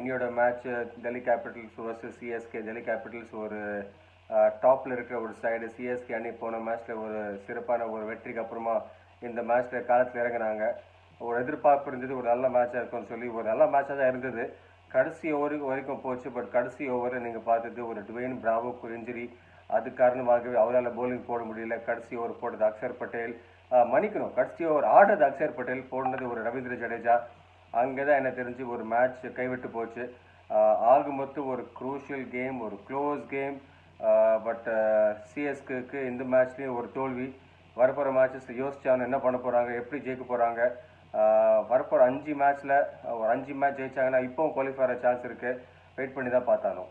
இன்னியோட match Delhi Capitals versus CSK Delhi Capitals ஒரு டாப்பில் இருக்கிற ஒரு சைடு சிஎஸ்கே அணி போன மேட்ச்சில் ஒரு சிறப்பான ஒரு வெற்றிக்கு அப்புறமா இந்த மேட்ச்சில் காலத்தில் இறங்குனாங்க ஒரு எதிர்பார்ப்பு இருந்தது ஒரு நல்ல மேட்சாக இருக்கும்னு சொல்லி ஒரு நல்ல மேட்சாக தான் இருந்தது கடைசி ஓவருக்கு வரைக்கும் போச்சு பட் கடைசி ஓவரில் நீங்கள் பார்த்தது ஒரு டுவைன் பிராவோக்கு ஒரு இன்ஜுரி அது காரணமாகவே அவரால் bowling போட முடியல கடைசி ஓவர் போட்டது அக்ஷர் பட்டேல் ஆஹ் மன்னிக்கணும் கடைசி ஓவர் ஆடுறது அக்ஷர் பட்டேல் போடுனது ஒரு ரவீந்திர ஜடேஜா அங்கே தான் எனக்கு தெரிஞ்சு ஒரு மேட்ச் கைவிட்டு போச்சு ஆஹ் ஆக மொத்தம் ஒரு குரூஷியல் கேம் ஒரு க்ளோஸ் கேம் பட் சிஎஸ்கேக்கு இந்த மேட்ச்லேயும் ஒரு தோல்வி வரப்போகிற மேட்சஸ் யோசிச்சாங்க என்ன பண்ண போகிறாங்க எப்படி ஜெயிக்க போகிறாங்க வரப்போகிற அஞ்சு மேட்ச்சில் ஒரு அஞ்சு மேட்ச் ஜெயிச்சாங்கன்னா இப்போவும் குவாலிஃபை ஆகிற சான்ஸ் இருக்குது வெயிட் பண்ணி தான் பார்த்தாலும்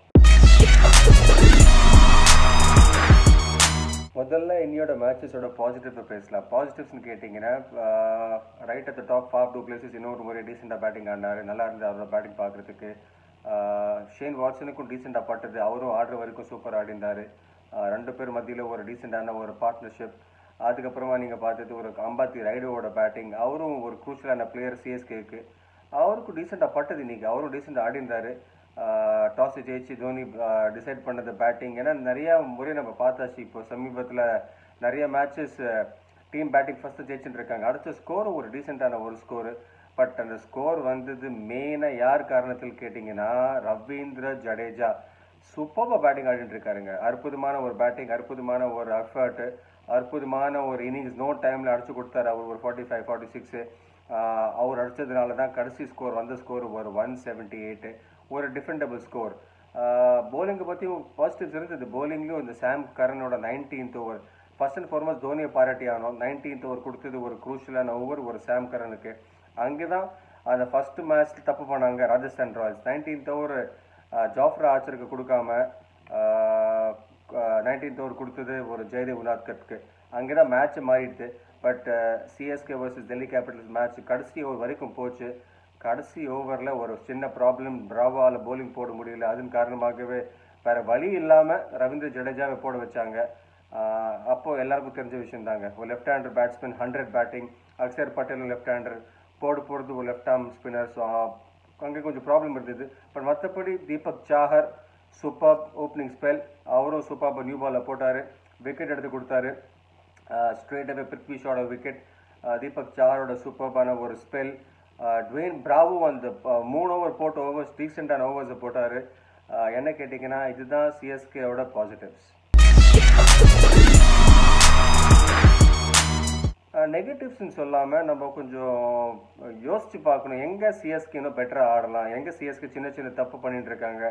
முதல்ல இன்னியோட மேட்சஸோட பாசிட்டிவ் பேசலாம் பாசிட்டிவ்ஸ்னு கேட்டிங்கன்னா right at the top Faf du Plessis இன்னொரு முறை டீசெண்டாக பேட்டிங் ஆடினாரு நல்லா இருந்தது அவரோட பேட்டிங் பார்க்குறதுக்கு ஷேன் வாட்ஸனுக்கும் டீசெண்டாக பட்டது அவரும் ஆடுற வரைக்கும் சூப்பர் ஆடிந்தார் ரெண்டு பேர் மத்தியில் ஒரு டீசெண்டான ஒரு பார்ட்னர்ஷிப் அதுக்கப்புறமா நீங்கள் பார்த்தது ஒரு அம்பாத்தி ரைடோவோட பேட்டிங் அவரும் ஒரு குரூஷியலான பிளேயர் சிஎஸ்கேக்கு அவருக்கும் டீசெண்டாக பட்டது இன்னைக்கு அவரும் டீசெண்டாக ஆடிந்தார் டாஸ் ஜெயிச்சு தோனி டிசைட் பண்ணது பேட்டிங் ஏன்னா நிறைய முறை நம்ம பார்த்தாச்சு இப்போ சமீபத்தில் நிறைய மேட்சஸ் டீம் பேட்டிங் ஃபஸ்ட்டு ஜெயிச்சுட்டு இருக்காங்க அடுத்த ஸ்கோர் ஒரு டீசெண்டான ஒரு ஸ்கோரு பட் அந்த ஸ்கோர் வந்தது மெயினாக யார் காரணத்தில் கேட்டிங்கன்னா ரவீந்திர ஜடேஜா சூப்பராக பேட்டிங் ஆடிட்டு இருக்காருங்க அற்புதமான ஒரு பேட்டிங் அற்புதமான ஒரு எஃபர்ட் அற்புதமான ஒரு இன்னிங்ஸ் நோ டைமில் அடிச்சு கொடுத்தாரு அவர் ஒரு ஃபார்ட்டி ஃபைவ் ஃபார்ட்டி சிக்ஸு அவர் அடித்ததுனால தான் கடைசி ஸ்கோர் வந்த ஸ்கோர் ஒரு ஒன் செவன்ட்டி எயிட்டு ஒரு டிஃபெண்டபிள் ஸ்கோர் போலிங்கை பற்றியும் பாசிட்டிவ்ஸ் இருந்தது போலிங்லேயும் இந்த சாம் கரனோட nineteenth over first and foremost தோனியை பாராட்டி ஆனோம் நைன்டீன்த் ஓவர் கொடுத்தது ஒரு குரூஷியலான ஓவர் ஒரு சாம் கரனுக்கு அங்கே தான் அந்த ஃபர்ஸ்ட் மேட்ச் தப்பு பண்ணாங்க Rajasthan Royals nineteenth over Jofra ஆச்சருக்கு கொடுக்காம நைன்டீன்த் ஓவர் கொடுத்தது ஒரு ஜெயதேவ் உனாத்கருக்கு அங்கே தான் மேட்ச் மாறிடுது but CSK versus Delhi Capitals match கடைசி ஓவர் வரைக்கும் போச்சு கடைசி ஓவரில் ஒரு சின்ன ப்ராப்ளம் பிராவால் bowling போட முடியல அதன் காரணமாகவே வேற வழி இல்லாமல் ரவீந்திர ஜடேஜாவை போட வச்சாங்க ஆஹ் அப்போ எல்லாருக்கும் தெரிஞ்ச விஷயம் தாங்க ஒரு left hander batsman hundred batting Axar பட்டேலும் லெஃப்ட் ஹேண்டர் போடு போடுறது ஒரு லெஃப்ட் ஆர்ம் ஸ்பின்னர் ஸோ அங்கே கொஞ்சம் ப்ராப்ளம் இருந்தது பட் மற்றபடி Deepak Chahar super opening spell அவரும் சூப்பர் நியூ பாலில் போட்டார் விக்கெட் எடுத்து கொடுத்தாரு ஸ்ட்ரெயிட்டாகவே பிருத்வி ஷாட விக்கெட் தீபக் சாரோட சூப்பர்பான ஒரு ஸ்பெல் ட்வேன் பிராவு அந்த அஹ், மூணு ஓவர் போட்ட ஓவர்ஸ் டீசெண்டான ஓவர்ஸை போட்டார் என்ன கேட்டிங்கன்னா இதுதான் சிஎஸ்கேவோட பாசிட்டிவ்ஸ் நெகட்டிவ்ஸ்னு சொல்லாமல் நம்ம கொஞ்சம் யோசிச்சு பார்க்கணும் எங்கே சிஎஸ்கே இன்னும் பெட்டராக ஆடலாம் எங்கே சிஎஸ்கே சின்ன சின்ன தப்பு பண்ணிட்டு இருக்காங்க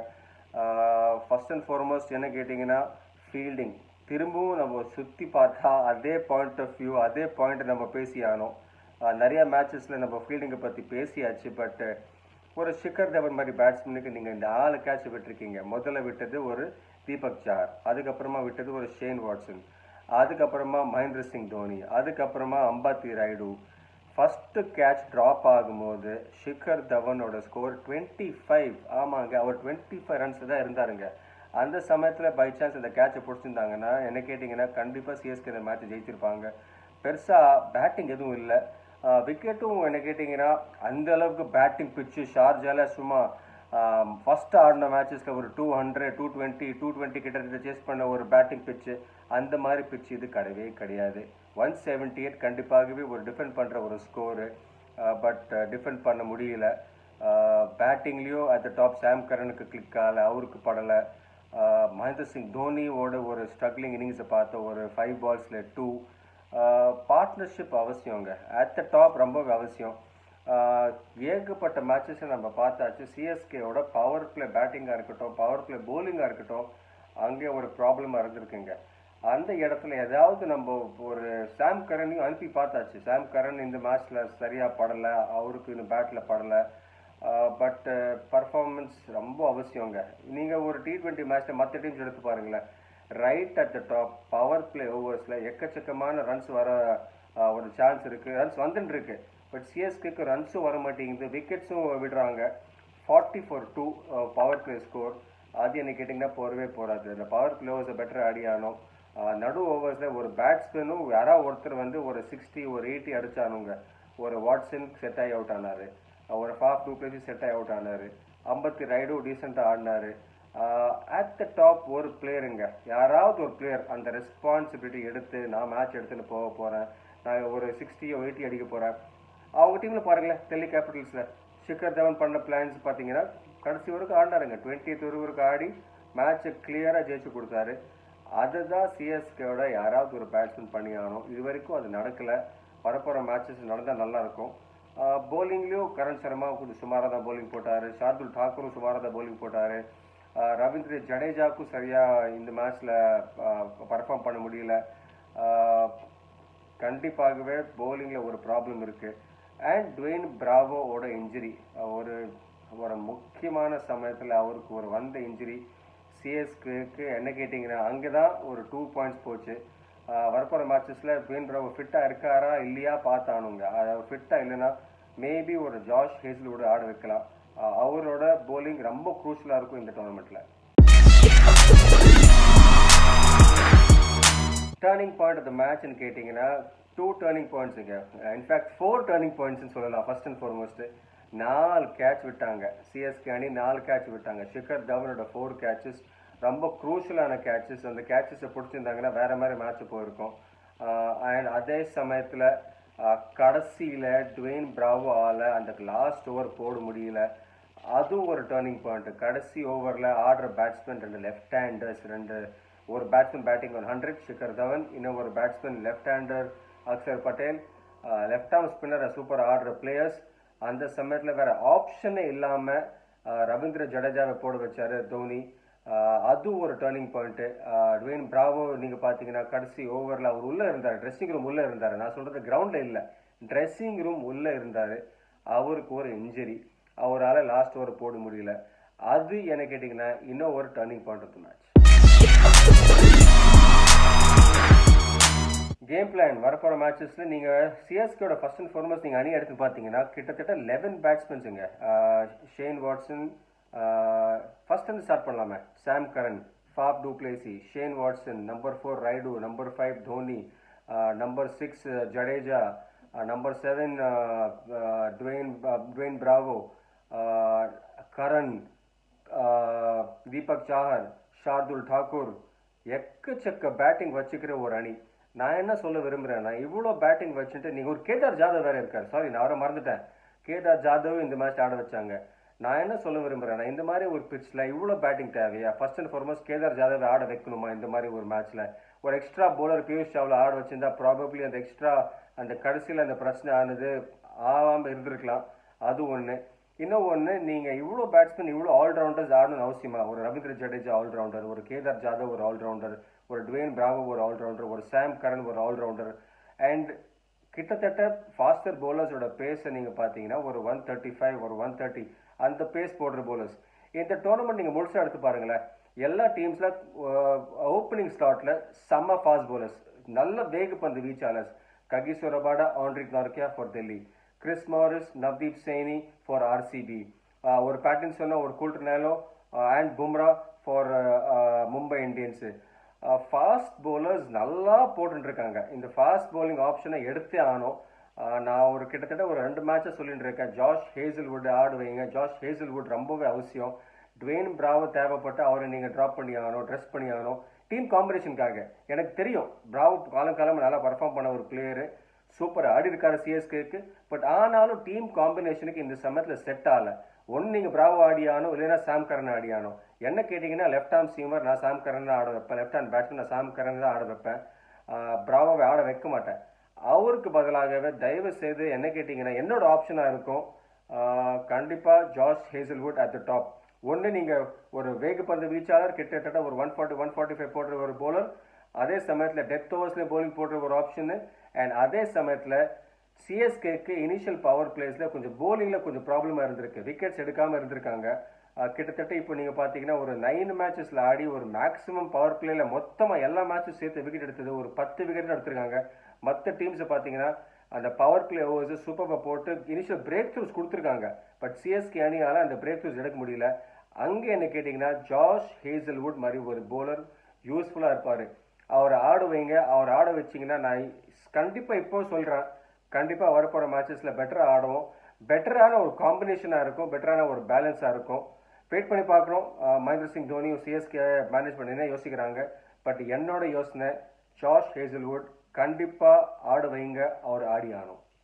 ஃபர்ஸ்ட் அண்ட் ஃபார்மோஸ்ட் என்ன கேட்டிங்கன்னா ஃபீல்டிங் திரும்பவும் நம்ம சுற்றி பார்த்தா அதே பாயிண்ட் ஆஃப் வியூ அதே பாயிண்ட் நம்ம பேசி ஆனோம் ஆஹ் நிறைய மேட்சஸில் நம்ம ஃபீல்டிங்கை பற்றி பேசியாச்சு பட் ஒரு ஷிக்கர் தவன் மாதிரி பேட்ஸ்மேனுக்கு நீங்கள் இந்த ஆளு கேட்ச் விட்டுருக்கீங்க முதல்ல விட்டது ஒரு தீபக் சார் அதுக்கப்புறமா விட்டது ஒரு ஷேன் வாட்சன் அதுக்கப்புறமா மகேந்திர சிங் தோனி அதுக்கப்புறமா Ambati Rayudu first catch drop ஆகும்போது ஷிகர் தவனோட ஸ்கோர் டுவெண்ட்டி ஃபைவ் ஆமாங்க அவர் டுவெண்ட்டி ஃபைவ் ரன்ஸ் தான் இருந்தாருங்க அந்த சமயத்தில் பை சான்ஸ் இந்த கேட்சை பிடிச்சிருந்தாங்கன்னா என்ன கேட்டிங்கன்னா கண்டிப்பாக சிஎஸ்கே இந்த மேட்ச் ஜெயிச்சிருப்பாங்க பெருசாக பேட்டிங் எதுவும் இல்லை விக்கெட்டும் என்ன கேட்டிங்கன்னா அந்த அளவுக்கு பேட்டிங் பிச்சு ஷார்ஜால சும்மா ஃபர்ஸ்ட் ஆடின மேட்சஸில் ஒரு two hundred two twenty two twenty கிட்ட சேஸ் பண்ண ஒரு பேட்டிங் பிச்சு அந்த மாதிரி பிச்சு இது கிடையவே கிடையாது ஒன் செவன்ட்டி எயிட் கண்டிப்பாகவே ஒரு டிஃபெண்ட் பண்ணுற ஒரு ஸ்கோரு பட் டிஃபெண்ட் பண்ண முடியல பேட்டிங்லேயும் அட் த டாப் சாம் கரனுக்கு கிளிக் ஆகலை அவருக்கு படலை மகேந்திர சிங் தோனியோட ஒரு ஸ்ட்ரகிளிங் இன்னிங்ஸை பார்த்த ஒரு ஃபைவ் பால்ஸில் டூ பார்ட்னர்ஷிப் அவசியங்க அட் த டாப் ரொம்பவே அவசியம் ஆஹ் ஏகப்பட்ட மேட்சஸை நம்ம பார்த்தாச்சு சிஎஸ்கேவோட பவர் பிளே பேட்டிங்காக இருக்கட்டும் பவர் பிளே போலிங்காக இருக்கட்டும் அங்கே ஒரு ப்ராப்ளமாக இருந்திருக்குங்க அந்த இடத்துல ஏதாவது நம்ம ஒரு சாம் கரனையும் அனுப்பி பார்த்தாச்சு சாம் கரன் இந்த மேட்ச்சில் சரியாக படலை அவருக்கு இந்த பேட்டில் படலை பட் பர்ஃபார்மன்ஸ் ரொம்ப அவசியங்க நீங்கள் ஒரு டி ட்வெண்ட்டி மேட்ச்சில் மற்ற டீம்ஸ் எடுத்து பாருங்களேன் right at the top power play ஓவர்ஸில் எக்கச்சக்கமான ரன்ஸ் வர ஆஹ், ஒரு சான்ஸ் இருக்குது ரன்ஸ் வந்துட்டு இருக்கு பட் சிஎஸ்கேக்கு ரன்ஸும் வர மாட்டேங்குது விக்கெட்ஸும் விடுறாங்க forty four two power play score அது என்ன கேட்டிங்கன்னா போகவே போகாது இந்த பவர் பிளே ஓவர்ஸை பெட்டர் ஆடி ஆனோம் ஆஹ், நடு ஓவர்ஸில் ஒரு பேட்ஸ்மேனும் யாராவது ஒருத்தர் வந்து ஒரு சிக்ஸ்டி ஒரு எயிட்டி அடிச்சானுங்க ஒரு வாட்ஸன் செட் ஆகி அவுட் ஆனார் ஒரு ஃபாஃப் டூ பிளேஸும் செட் ஆகி அவுட் ஆனார் ஐம்பத்தி ரைடு டீசெண்டாக ஆடினாரு அட் த டாப் ஒரு பிளேயருங்க யாராவது ஒரு பிளேயர் அந்த ரெஸ்பான்சிபிலிட்டி எடுத்து நான் மேட்ச் எடுத்துன்னு போக போகிறேன் நான் ஒரு சிக்ஸ்டியோ எயிட்டி அடிக்க போகிறேன் அவங்க டீமில் பாருங்களேன் டெல்லி கேபிட்டல்ஸில் ஷிகர் தவன் பண்ண பிளான்ஸ் பார்த்தீங்கன்னா கடைசி வரைக்கும் ஆடினாருங்க டுவெண்ட்டி வரைக்கும் ஆடி மேட்சை கிளியராக ஜெயிச்சு கொடுத்தாரு அதுதான் சிஎஸ்கேவோட யாராவது ஒரு பேட்ஸ்மேன் பண்ணி ஆகணும் இது வரைக்கும் அது நடக்கலை வரப்போகிற மேட்சஸ் நடந்தால் நல்லா இருக்கும் போலிங்லேயும் கரண் சர்மா கொஞ்சம் சுமாராக தான் போலிங் போட்டார் ஷார்துல் டாக்கூரும் சுமாராக தான் போலிங் போட்டார் ரவீந்திர ஜடேஜாவுக்கும் சரியாக இந்த மேட்ச்சில் பர்ஃபார்ம் பண்ண முடியல ஆஹ் கண்டிப்பாகவே போலிங்கில் ஒரு ப்ராப்ளம் இருக்குது அண்ட் டுவெயின் பிராவோவோட இன்ஜுரி ஒரு ஒரு முக்கியமான சமயத்தில் அவருக்கு ஒரு வந்த இன்ஜுரி சிஎஸ்கேக்கு என்ன கேட்டிங்கன்னா அங்கே தான் ஒரு டூ பாயிண்ட்ஸ் போச்சு ஆஹ் வரப்போகிற மேட்சஸில் டுவெயின் பிராவோ ஃபிட்டாக இருக்காரா இல்லையா பார்த்தானுங்க அவர் ஃபிட்டாக இல்லைன்னா மேபி ஒரு ஜாஷ் ஹேஸ்லோட ஆட வைக்கலாம் ஆஹ் அவரோட போலிங் ரொம்ப க்ரூஷலாக இருக்கும் இந்த டோர்னமெண்ட்டில் டேர்னிங் பாயிண்ட் ஆஃப் த மேட்ச்னு கேட்டிங்கன்னா டூ டேர்னிங் பாயிண்ட்ஸுங்க இன்ஃபேக்ட் ஃபோர் டேர்னிங் பாயிண்ட்ஸ்னு சொல்லலாம் ஃபர்ஸ்ட் அண்ட் ஃபார்மோஸ்ட் நாலு கேட்ச் விட்டாங்க சிஎஸ்கே அணி நாலு கேட்ச் விட்டாங்க ஷிகர் தவனோட ஃபோர் கேட்சஸ் ரொம்ப க்ரூஷலான கேட்சஸ் அந்த கேட்சஸை பிடிச்சிருந்தாங்கன்னா வேற மாதிரி மேட்ச் போயிருக்கும் அண்ட் அதே சமயத்தில் கடைசியில் டுவெயின் பிராவோ ஆல அந்த லாஸ்ட் ஓவர் போட முடியல அதுவும் ஒரு டேர்னிங் பாயிண்ட் கடைசி ஓவரில் ஆடுற பேட்ஸ்மேன் ரெண்டு லெஃப்ட் ஹேண்டர்ஸ் ரெண்டு ஒரு batsman batting one hundred Shikhar Dhawan இன்னும் ஒரு batsman left hander Axar Patel left arm spinner super ஆடுற பிளேயர்ஸ் அந்த சமயத்தில் வேற ஆப்ஷனே இல்லாமல் ரவீந்திர ஜடேஜாவை போட வச்சாரு தோனி ஆஹ் அது ஒரு டேர்னிங் பாயிண்ட்டு டுவேன் பிராவோ நீங்கள் பார்த்தீங்கன்னா கடைசி ஓவரில் அவர் உள்ளே இருந்தார் ட்ரெஸ்ஸிங் ரூம் உள்ளே இருந்தார் நான் சொல்கிறது கிரவுண்டில் இல்லை ட்ரெஸ்ஸிங் ரூம் உள்ளே இருந்தார் அவருக்கு ஒரு இன்ஜுரி அவரால் லாஸ்ட் ஓவர் போட முடியல அது என்ன கேட்டிங்கன்னா இன்னும் ஒரு turning point of match game plan வரப்போகிற மேட்சஸ்ல நீங்க சிஎஸ்கேட ஃபர்ஸ்ட் அண்ட் ஃபார்மஸ்ட் நீங்க அணி எடுத்து பார்த்தீங்கன்னா கிட்டத்தட்ட லெவன் பேட்ஸ்மேன்ஸுங்க ஷேன் வாட்சன் ஃபர்ஸ்ட் வந்து ஸ்டார்ட் பண்ணலாமே Sam Curran Faf du Plessis Shane Watson number four Rayudu number five Dhoni number six Jadeja number seven Dwayne Dwayne Bravo Curran ஆஹ் தீபக் சாஹர் ஷார்துல் டாக்கூர் எக்கச்சக்க பேட்டிங் வச்சுக்கிற ஒரு அணி நான் என்ன சொல்ல விரும்புறேன்னா இவ்வளோ பேட்டிங் வச்சுட்டு நீங்க ஒரு கேதார் ஜாதவ் வேற இருக்கார் சாரி நான் அவரை மறந்துட்டேன் கேதார் ஜாதவ் இந்த மேட்ச் ஆட வச்சாங்க நான் என்ன சொல்ல விரும்புறேன்னா இந்த மாதிரி ஒரு பிட்ச்ல இவ்வளோ பேட்டிங் தேவையா first and foremost Kedar Jadhav ஆட வைக்கணுமா இந்த மாதிரி ஒரு மேட்ச்ல ஒரு எக்ஸ்ட்ரா bowler பியூஷ் சாவ்ல ஆட வச்சிருந்தா ப்ராபப்ளி அந்த எக்ஸ்ட்ரா அந்த கடைசியில் அந்த பிரச்சனை ஆனது ஆகாம இருந்திருக்கலாம் அது ஒன்று இன்னும் ஒன்று நீங்கள் இவ்வளோ பேட்ஸ்மேன் இவ்வளோ ஆல்ரவுண்டர்ஸ் ஆடணும்னு அவசியமா ஒரு ரவீந்திர ஜடேஜா ஆல்ரவுண்டர் ஒரு கேதார் ஜாதவ் ஒரு ஆல்ரவுண்டர் ஒரு டுவேன் பிராவோ ஒரு ஆல்ரவுண்டர் ஒரு சாம் கரன் ஒரு ஆல்ரவுண்டர் அண்ட் கிட்டத்தட்ட ஃபாஸ்டர் பவுலர்ஸோட பேஸை நீங்கள் பார்த்தீங்கன்னா ஒரு ஒன் தேர்ட்டி ஃபைவ் ஒரு ஒன் தேர்ட்டி அந்த பேஸ் போடுற bowlers இந்த டோர்னமெண்ட் நீங்கள் முழுசாக எடுத்து பாருங்களேன் எல்லா டீம்ஸில் ஓப்பனிங் ஸ்லாட்டில் செம்ம ஃபாஸ்ட் bowlers நல்ல வேகப்பந்து வீச்சாளர்ஸ் Kagiso Rabada Anrich Nortje for Delhi Chris Morris Navdeep Saini for RCB ஒரு பேட்டின் சொன்ன ஒரு குல்ட்ரனாலோ and Bumrah for Mumbai Indians fast bowlers நல்லா போட்டுட்டு இருக்காங்க இந்த ஃபாஸ்ட் bowling ஆப்ஷனை எடுத்தே ஆனோம் ஆஹ் நான் ஒரு கிட்டத்தட்ட ஒரு ரெண்டு மேட்சை சொல்லிட்டு இருக்கேன் ஜாஷ் ஹேசல்வுட் ஆடு வைங்க ஜாஷ் ஹேசல்வுட் ரொம்பவே அவசியம் டுவேன் பிராவோ தேவைப்பட்டு அவரை நீங்கள் ட்ராப் பண்ணி ஆகணும் ட்ரெஸ் பண்ணி ஆகணும் டீம் காம்படிஷனுக்காக எனக்கு தெரியும் பிராவோ காலம் காலம் நல்லா பர்ஃபார்ம் பண்ண ஒரு பிளேயரு சூப்பர் ஆடி இருக்காரு சிஎஸ்கேக்கு பட் ஆனாலும் டீம் காம்பினேஷனுக்கு இந்த சமயத்தில் செட் ஆகல ஒன்று நீங்கள் பிராவோ ஆடியானோ இல்லைன்னா சாம் கரன் ஆடியானோ என்ன கேட்டிங்கன்னா லெஃப்ட் ஆர்ம் சீமர் நான் சாம் கரன் தான் ஆட வைப்பேன் லெஃப்ட் ஹேண்ட் பேட்ஸ்மேன் நான் சாம் கரன் தான் ஆட வைப்பேன் ஆஹ் பிராவோவை ஆட வைக்க மாட்டேன் அவருக்கு பதிலாகவே தயவு செய்து என்ன கேட்டிங்கன்னா என்னோட ஆப்ஷனாக இருக்கும் ஆஹ் கண்டிப்பா ஜார்ஜ் ஹேசல்வுட் அட் த டாப் ஒன்று நீங்கள் ஒரு வேகப்பந்து வீச்சாளர் கிட்டத்தட்ட ஒரு one forty one forty five போடுற ஒரு bowler அதே சமயத்தில் டெத் ஓவர்ஸ்லேயே bowling போடுற ஒரு ஆப்ஷனு அண்ட் அதே சமயத்தில் சிஎஸ்கேக்கு இனிஷியல் பவர் பிளேஸில் கொஞ்சம் bowlingல கொஞ்சம் ப்ராப்ளமாக இருந்திருக்கு விக்கெட்ஸ் எடுக்காமல் இருந்திருக்காங்க அஹ் கிட்டத்தட்ட இப்போ நீங்கள் பார்த்தீங்கன்னா ஒரு நைன் மேட்சஸில் ஆடி ஒரு மேக்ஸிமம் பவர் பிளேல மொத்தமாக எல்லா மேட்சும் சேர்த்து விக்கெட் எடுத்தது ஒரு பத்து விக்கெட் எடுத்திருக்காங்க மற்ற டீம்ஸை பார்த்தீங்கன்னா அந்த பவர் பிளே ஓவர்ஸ் சூப்பராக போட்டு இனிஷியல் பிரேக் த்ரூஸ் கொடுத்துருக்காங்க பட் சிஎஸ்கே அணியால் அந்த பிரேக் த்ரூஸ் எடுக்க முடியல அங்கே என்ன கேட்டிங்கன்னா ஜார்ஜ் ஹேசல்வுட் மாதிரி ஒரு bowler யூஸ்ஃபுல்லாக இருப்பார் அவர் ஆட வைங்க அவர் ஆட வச்சிங்கன்னா நான் கண்டிப்பாக இப்போ சொல்கிறேன் கண்டிப்பாக வரப்போகிற மேட்சஸில் பெட்டராக ஆடுவோம் பெட்டரான ஒரு காம்பினேஷனாக இருக்கும் பெட்டரான ஒரு பேலன்ஸாக இருக்கும் வெயிட் பண்ணி பார்க்குறோம் மகேந்திர சிங் தோனியும் சிஎஸ்கே மேனேஜ் பண்ணி தான் யோசிக்கிறாங்க பட் என்னோட யோசனை ஜார்ஜ் ஹேசல்வுட் கண்டிப்பாக ஆட வைங்க அவர் ஆடி ஆகணும்